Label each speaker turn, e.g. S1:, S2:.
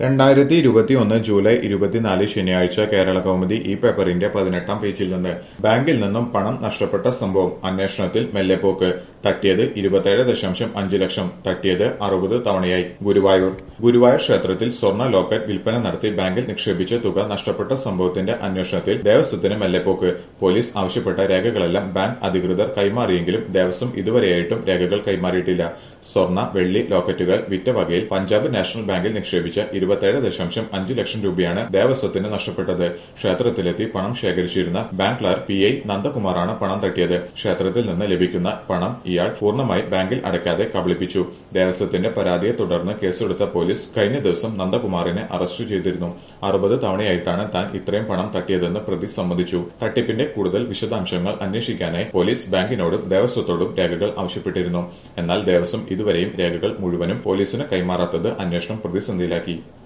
S1: രണ്ടായിരത്തി ഇരുപത്തിയൊന്ന് ജൂലൈ ഇരുപത്തിനാല് ശനിയാഴ്ച കേരള കൗമുദി ഈ പേപ്പറിന്റെ പതിനെട്ടാം പേജിൽ നിന്ന് ബാങ്കിൽ നിന്നും പണം നഷ്ടപ്പെട്ട സംഭവം അന്വേഷണത്തിൽ മെല്ലെപ്പോക്ക് തട്ടിയത് ഇരുപത്തിയേഴ് ദശാംശം അഞ്ച് ലക്ഷം തട്ടിയത് അറുപത് തവണയായി ഗുരുവായൂർ ഗുരുവായൂർ ക്ഷേത്രത്തിൽ സ്വർണ്ണ ലോക്കറ്റ് വിൽപ്പന നടത്തി ബാങ്കിൽ നിക്ഷേപിച്ച തുക നഷ്ടപ്പെട്ട സംഭവത്തിന്റെ അന്വേഷണത്തിൽ ദേവസ്വത്തിന് മെല്ലെപ്പോക്ക് പോലീസ് ആവശ്യപ്പെട്ട രേഖകളെല്ലാം ബാങ്ക് അധികൃതർ കൈമാറിയെങ്കിലും ദേവസ്വം ഇതുവരെയായിട്ടും രേഖകൾ കൈമാറിയിട്ടില്ല സ്വർണ്ണ വെള്ളി ലോക്കറ്റുകൾ വിറ്റ വകയിൽ പഞ്ചാബ് നാഷണൽ ബാങ്കിൽ നിക്ഷേപിച്ച ഇരുപത്തിയേഴ് ദശാംശം അഞ്ച് ലക്ഷം രൂപയാണ് ദേവസ്വത്തിന് നഷ്ടപ്പെട്ടത് ക്ഷേത്രത്തിലെത്തി പണം ശേഖരിച്ചിരുന്ന ബാങ്ക് ക്ലർക്ക് പി ഐ നന്ദകുമാറാണ് പണം തട്ടിയത് ക്ഷേത്രത്തിൽ നിന്ന് ലഭിക്കുന്ന പണം ഇയാൾ പൂർണ്ണമായി ബാങ്കിൽ അടയ്ക്കാതെ കബളിപ്പിച്ചു ദേവസ്വത്തിന്റെ പരാതിയെ തുടർന്ന് കേസെടുത്ത പോലീസ് കഴിഞ്ഞ ദിവസം നന്ദകുമാറിനെ അറസ്റ്റ് ചെയ്തിരുന്നു അറുപത് തവണയായിട്ടാണ് താൻ ഇത്രയും പണം തട്ടിയതെന്ന് പ്രതി സമ്മതിച്ചു തട്ടിപ്പിന്റെ കൂടുതൽ വിശദാംശങ്ങൾ അന്വേഷിക്കാനായി പോലീസ് ബാങ്കിനോടും ദേവസ്വത്തോടും രേഖകൾ ആവശ്യപ്പെട്ടിരുന്നു എന്നാൽ ദേവസ്വം ഇതുവരെയും രേഖകൾ മുഴുവനും പോലീസിന് കൈമാറാത്തത് അന്വേഷണം പ്രതിസന്ധിയിലാക്കി